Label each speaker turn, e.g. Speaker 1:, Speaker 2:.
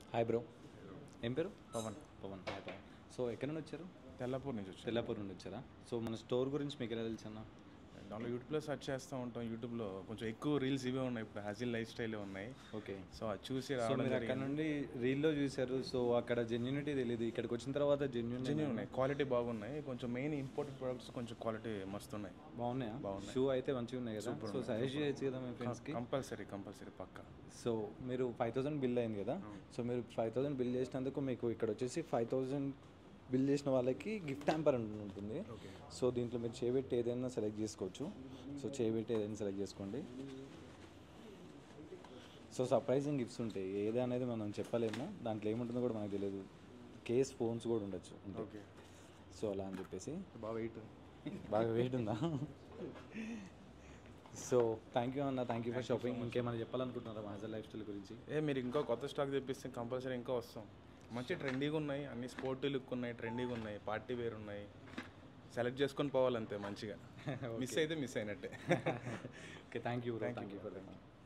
Speaker 1: Hi bro ఏం పేరు
Speaker 2: Pawan
Speaker 1: Pawan hi Pawan so ఎక్కడ నుండి వచ్చారు
Speaker 2: తెల్లపూర్ నుంచి వచ్చాను
Speaker 1: తెల్లాపూర్ నుండి వచ్చారా సో మన స్టోర్ గురించి మీకు ఎలా తెలుసు అన్న
Speaker 2: దాంట్లో యూట్యూబ్లో సెర్చ్ చేస్తూ ఉంటాం యూట్యూబ్లో కొంచెం ఎక్కువ రీల్స్ ఇవే ఉన్నాయి ఇప్పుడు హాజిల్ లైఫ్ స్టైల్ ఉన్నాయి
Speaker 1: ఓకే
Speaker 2: సో అది చూసి
Speaker 1: సో
Speaker 2: రావడం
Speaker 1: మీరు అక్కడ
Speaker 2: జరిగింది
Speaker 1: నుండి రీల్లో చూశారు సో అక్కడ జెన్యునిటీ తెలియదు ఇక్కడికి వచ్చిన తర్వాత జెన్యున్
Speaker 2: Genuine ఉన్నాయి క్వాలిటీ బాగున్నాయి కొంచెం మెయిన్ ఇంపోర్టెడ్ ప్రొడక్ట్స్ కొంచెం క్వాలిటీ మస్తు ఉన్నాయి
Speaker 1: బాగున్నాయా
Speaker 2: బాగున్నాయి.
Speaker 1: షూ అయితే మంచిగా ఉన్నాయి కదా సో సజెస్ట్ చేయొచ్చు కదా మీ ఫ్రెండ్స్కి
Speaker 2: కంపల్సరీ కంపల్సరీ పక్క
Speaker 1: సో మీరు ఫైవ్ థౌసండ్ బిల్ అయింది కదా సో మీరు ఫైవ్ థౌసండ్ బిల్ చేసినందుకు మీకు ఇక్కడ వచ్చేసి ఫైవ్ థౌసండ్ బిల్ చేసిన వాళ్ళకి గిఫ్ట్ హ్యాంపర్ అని ఉంటుంది సో దీంట్లో మీరు చేయబెట్టి ఏదైనా సెలెక్ట్ చేసుకోవచ్చు సో చేయబెట్టి ఏదైనా సెలెక్ట్ చేసుకోండి సో సర్ప్రైజింగ్ గిఫ్ట్స్ ఉంటాయి ఏది అనేది మనం చెప్పలేము దాంట్లో ఏముంటుందో కూడా మనకు తెలియదు కేస్ ఫోన్స్ కూడా ఉండొచ్చు ఉంటాయి
Speaker 2: ఓకే
Speaker 1: సో అలా అని చెప్పేసి
Speaker 2: బాగా వెయిట్
Speaker 1: బాగా వెయిట్ ఉందా సో థ్యాంక్ యూ అన్న థ్యాంక్ యూ ఫర్ షాపింగ్ ఇంకేమైనా చెప్పాలనుకుంటున్నారా మహాజర్ లైఫ్ స్టైల్ గురించి
Speaker 2: ఏ మీరు ఇంకా కొత్త స్టాక్ తెప్పిస్తే కంపల్సరీ ఇంకా వస్తాం మంచి ట్రెండీగా ఉన్నాయి అన్ని స్పోర్టీ లుక్ ఉన్నాయి ట్రెండీగా ఉన్నాయి పార్టీ వేర్ ఉన్నాయి సెలెక్ట్ చేసుకొని పోవాలంతే మంచిగా మిస్ అయితే మిస్ అయినట్టే
Speaker 1: okay thank you thank you for that